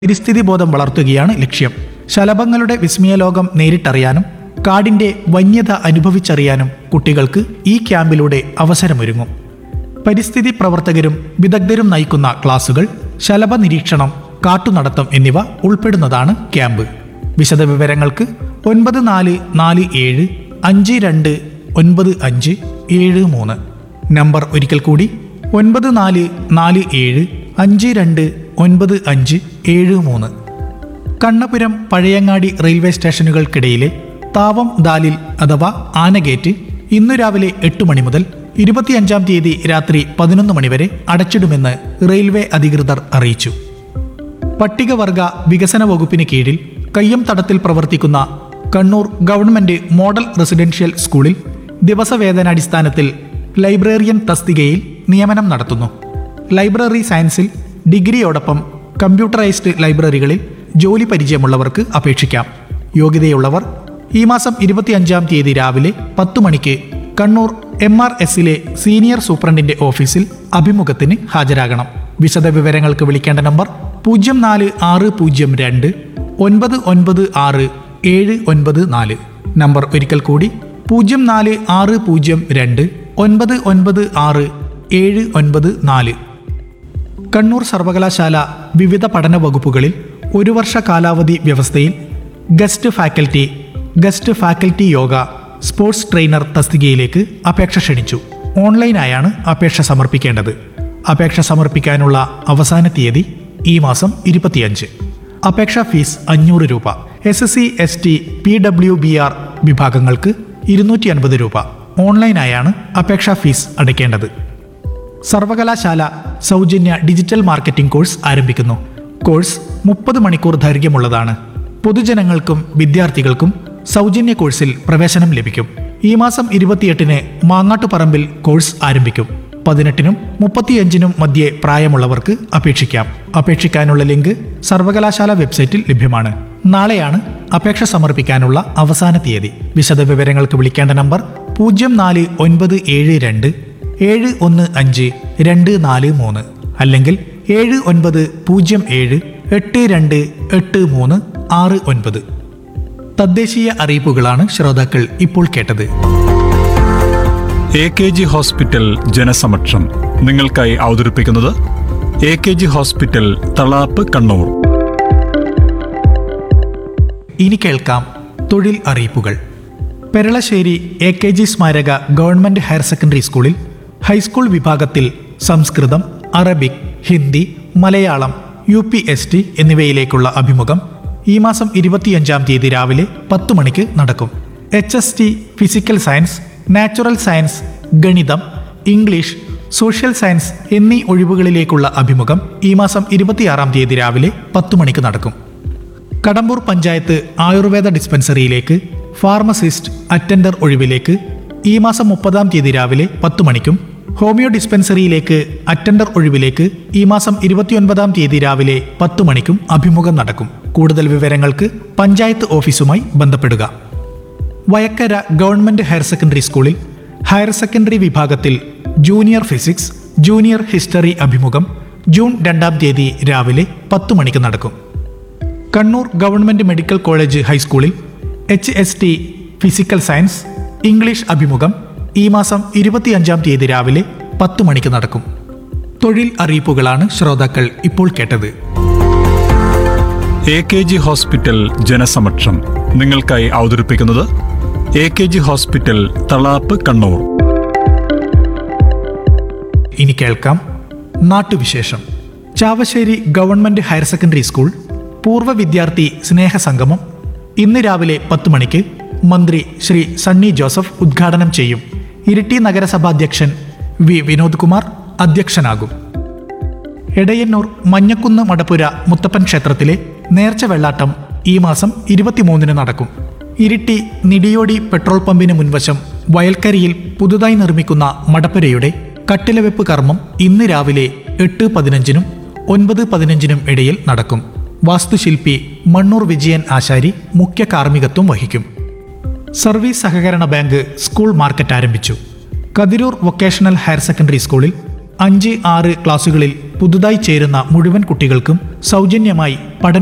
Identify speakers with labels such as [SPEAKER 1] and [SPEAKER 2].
[SPEAKER 1] പരിസ്ഥിതി ബോധം വളർത്തുകയാണ് ലക്ഷ്യം ശലഭങ്ങളുടെ വിസ്മയലോകം നേരിട്ടറിയാനും കാടിന്റെ വന്യത അനുഭവിച്ചറിയാനും കുട്ടികൾക്ക് ഈ ക്യാമ്പിലൂടെ അവസരമൊരുങ്ങും പരിസ്ഥിതി പ്രവർത്തകരും വിദഗ്ധരും നയിക്കുന്ന ക്ലാസുകൾ ശലഭ നിരീക്ഷണം കാട്ടുനടത്തം എന്നിവ ഉൾപ്പെടുന്നതാണ് ക്യാമ്പ് വിശദവിവരങ്ങൾക്ക് ഒൻപത് നാല് നാല് ഏഴ് അഞ്ച് രണ്ട് ഒൻപത് അഞ്ച് ഏഴ് മൂന്ന് നമ്പർ ഒരിക്കൽ കൂടി ഒൻപത് നാല് നാല് ഏഴ് അഞ്ച് രണ്ട് ഒൻപത് അഞ്ച് ഏഴ് മൂന്ന് കണ്ണപുരം പഴയങ്ങാടി റെയിൽവേ സ്റ്റേഷനുകൾക്കിടയിലെ താവം ദാലിൽ അഥവാ ആനഗേറ്റ് ഇന്നു രാവിലെ എട്ട് മണി മുതൽ ഇരുപത്തിയഞ്ചാം തീയതി രാത്രി പതിനൊന്ന് മണിവരെ അടച്ചിടുമെന്ന് റെയിൽവേ അധികൃതർ അറിയിച്ചു പട്ടികവർഗ വികസന വകുപ്പിന് കീഴിൽ കയ്യം തടത്തിൽ പ്രവർത്തിക്കുന്ന കണ്ണൂർ ഗവൺമെന്റ് മോഡൽ റെസിഡൻഷ്യൽ സ്കൂളിൽ ദിവസവേതനാടിസ്ഥാനത്തിൽ ലൈബ്രറിയൻ തസ്തികയിൽ നിയമനം നടത്തുന്നു ലൈബ്രറി സയൻസിൽ ഡിഗ്രിയോടൊപ്പം കമ്പ്യൂട്ടറൈസ്ഡ് ലൈബ്രറികളിൽ ജോലി പരിചയമുള്ളവർക്ക് അപേക്ഷിക്കാം യോഗ്യതയുള്ളവർ ഈ മാസം ഇരുപത്തിയഞ്ചാം തീയതി രാവിലെ പത്ത് മണിക്ക് കണ്ണൂർ എം ആർ എസിലെ സീനിയർ സൂപ്രണ്ടിന്റെ ഓഫീസിൽ അഭിമുഖത്തിന് ഹാജരാകണം വിശദവിവരങ്ങൾക്ക് വിളിക്കേണ്ട നമ്പർ പൂജ്യം നാല് ആറ് പൂജ്യം രണ്ട് ഒൻപത് ഒൻപത് ആറ് ഏഴ് ഒൻപത് നാല് നമ്പർ ഒരിക്കൽ കൂടി പൂജ്യം നാല് ആറ് പൂജ്യം രണ്ട് ഒൻപത് ഒൻപത് ആറ് ഏഴ് ഒൻപത് നാല് കണ്ണൂർ സർവകലാശാല വിവിധ പഠന വകുപ്പുകളിൽ ഒരു വർഷ കാലാവധി വ്യവസ്ഥയിൽ guest faculty guest faculty yoga sports trainer തസ്തികയിലേക്ക് അപേക്ഷ ക്ഷണിച്ചു ഓൺലൈനായാണ് അപേക്ഷ സമർപ്പിക്കേണ്ടത് അപേക്ഷ സമർപ്പിക്കാനുള്ള അവസാന തീയതി ഈ മാസം ഇരുപത്തിയഞ്ച് അപേക്ഷാ ഫീസ് അഞ്ഞൂറ് രൂപ S S C S T P W B R വിഭാഗങ്ങൾക്ക് ഇരുന്നൂറ്റി അൻപത് രൂപ ഓൺലൈനായാണ് അപേക്ഷാ ഫീസ് അടയ്ക്കേണ്ടത് സർവകലാശാല സൗജന്യ ഡിജിറ്റൽ മാർക്കറ്റിംഗ് കോഴ്സ് ആരംഭിക്കുന്നു കോഴ്സ് മുപ്പത് മണിക്കൂർ ദൈർഘ്യമുള്ളതാണ് പൊതുജനങ്ങൾക്കും വിദ്യാർത്ഥികൾക്കും സൗജന്യ കോഴ്സിൽ പ്രവേശനം ലഭിക്കും ഈ മാസം ഇരുപത്തിയെട്ടിന് മാങ്ങാട്ടുപറമ്പിൽ കോഴ്സ് ആരംഭിക്കും പതിനെട്ടിനും മുപ്പത്തിയഞ്ചിനും മധ്യേ പ്രായമുള്ളവർക്ക് അപേക്ഷിക്കാം അപേക്ഷിക്കാനുള്ള ലിങ്ക് സർവകലാശാല വെബ്സൈറ്റിൽ ലഭ്യമാണ് നാളെയാണ് അപേക്ഷ സമർപ്പിക്കാനുള്ള അവസാന തീയതി വിശദവിവരങ്ങൾക്ക് വിളിക്കേണ്ട നമ്പർ പൂജ്യം നാല് ഒൻപത് ഏഴ് രണ്ട് ഏഴ് ഒന്ന് അഞ്ച് രണ്ട് നാല് മൂന്ന് അല്ലെങ്കിൽ ഏഴ് ഒൻപത് പൂജ്യം ഏഴ് എട്ട് രണ്ട് എട്ട് മൂന്ന് ആറ് ഒൻപത് തദ്ദേശീയ അറിയിപ്പുകളാണ് ശ്രോതാക്കൾ ഇപ്പോൾ കേട്ടത്
[SPEAKER 2] എ കെ ജി ഹോസ്പിറ്റൽ ജനസമക്ഷം നിങ്ങൾക്കായി അവതരിപ്പിക്കുന്നത് A K G hospital Thalap Kannur
[SPEAKER 1] ഇനി കേൾക്കാം തൊഴിൽ അറിയിപ്പുകൾ പെരളശ്ശേരി എ കെ ജി സ്മാരക ഗവൺമെന്റ് ഹയർ സെക്കൻഡറി സ്കൂളിൽ ഹൈസ്കൂൾ വിഭാഗത്തിൽ സംസ്കൃതം Arabic Hindi Malayalam U P S T എന്നിവയിലേക്കുള്ള അഭിമുഖം ഈ മാസം ഇരുപത്തിയഞ്ചാം തീയതി രാവിലെ പത്ത് മണിക്ക് നടക്കും H S T physical science natural science ഗണിതം ഇംഗ്ലീഷ് സോഷ്യൽ സയൻസ് എന്നീ ഒഴിവുകളിലേക്കുള്ള അഭിമുഖം ഈ മാസം ഇരുപത്തിയാറാം തീയതി രാവിലെ പത്ത് മണിക്ക് നടക്കും കടമ്പൂർ പഞ്ചായത്ത് ആയുർവേദ ഡിസ്പെൻസറിയിലേക്ക് ഫാർമസിസ്റ്റ് അറ്റൻഡർ ഒഴിവിലേക്ക് ഈ മാസം മുപ്പതാം തീയതി രാവിലെ പത്ത് മണിക്കും ഹോമിയോ ഡിസ്പെൻസറിയിലേക്ക് അറ്റൻഡർ ഒഴിവിലേക്ക് ഈ മാസം ഇരുപത്തിയൊൻപതാം തീയതി രാവിലെ പത്ത് മണിക്കും അഭിമുഖം നടക്കും കൂടുതൽ വിവരങ്ങൾക്ക് പഞ്ചായത്ത് ഓഫീസുമായി ബന്ധപ്പെടുക വയക്കര ഗവൺമെന്റ് ഹയർ സെക്കൻഡറി സ്കൂളിൽ ഹയർ സെക്കൻഡറി വിഭാഗത്തിൽ ജൂനിയർ ഫിസിക്സ് ജൂനിയർ ഹിസ്റ്ററി അഭിമുഖം ജൂൺ രണ്ടാം തീയതി രാവിലെ പത്ത് മണിക്ക് നടക്കും കണ്ണൂർ ഗവൺമെന്റ് മെഡിക്കൽ കോളേജ് ഹൈസ്കൂളിൽ H S T physical science English അഭിമുഖം ഈ മാസം ഇരുപത്തിയഞ്ചാം തീയതി രാവിലെ പത്ത് മണിക്ക് നടക്കും തൊഴിൽ അറിയിപ്പുകളാണ് ശ്രോതാക്കൾ ഇപ്പോൾ കേട്ടത്
[SPEAKER 2] എ കെ ജി ഹോസ്പിറ്റൽ ജനസമക്ഷം നിങ്ങൾക്കായി അവതരിപ്പിക്കുന്നത് A K G hospital Thalap Kannur
[SPEAKER 1] ഇനി കേൾക്കാം നാട്ടുവിശേഷം Chavassery government higher secondary school പൂർവ്വ വിദ്യാർത്ഥി സ്നേഹസംഗമം ഇന്ന് രാവിലെ പത്ത് മണിക്ക് മന്ത്രി ശ്രീ സണ്ണി ജോസഫ് ഉദ്ഘാടനം ചെയ്യും ഇരിട്ടി നഗരസഭാ അധ്യക്ഷൻ വി വിനോദ് കുമാർ അധ്യക്ഷനാകും എടയന്നൂർ മഞ്ഞക്കുന്ന് മടപ്പുര മുത്തപ്പൻ ക്ഷേത്രത്തിലെ നേർച്ച വെള്ളാട്ടം ഈ മാസം ഇരുപത്തിമൂന്നിന് നടക്കും ഇരിട്ടി നിടിയോടി പെട്രോൾ പമ്പിന് മുൻവശം വയൽക്കരിയിൽ പുതുതായി നിർമ്മിക്കുന്ന മടപ്പുരയുടെ കട്ടിലവെപ്പ് കർമ്മം ഇന്ന് രാവിലെ എട്ട് പതിനഞ്ചിനും ഒൻപത് പതിനഞ്ചിനും ഇടയിൽ നടക്കും വാസ്തുശില്പി മണ്ണൂർ വിജയൻ ആശാരി മുഖ്യ കാർമ്മികത്വം വഹിക്കും സർവീസ് സഹകരണ ബാങ്ക് സ്കൂൾ മാർക്കറ്റ് ആരംഭിച്ചു കതിരൂർ വൊക്കേഷണൽ ഹയർ സെക്കൻഡറി സ്കൂളിൽ അഞ്ച് ആറ് ക്ലാസുകളിൽ പുതുതായി ചേരുന്ന മുഴുവൻ കുട്ടികൾക്കും സൗജന്യമായി പഠന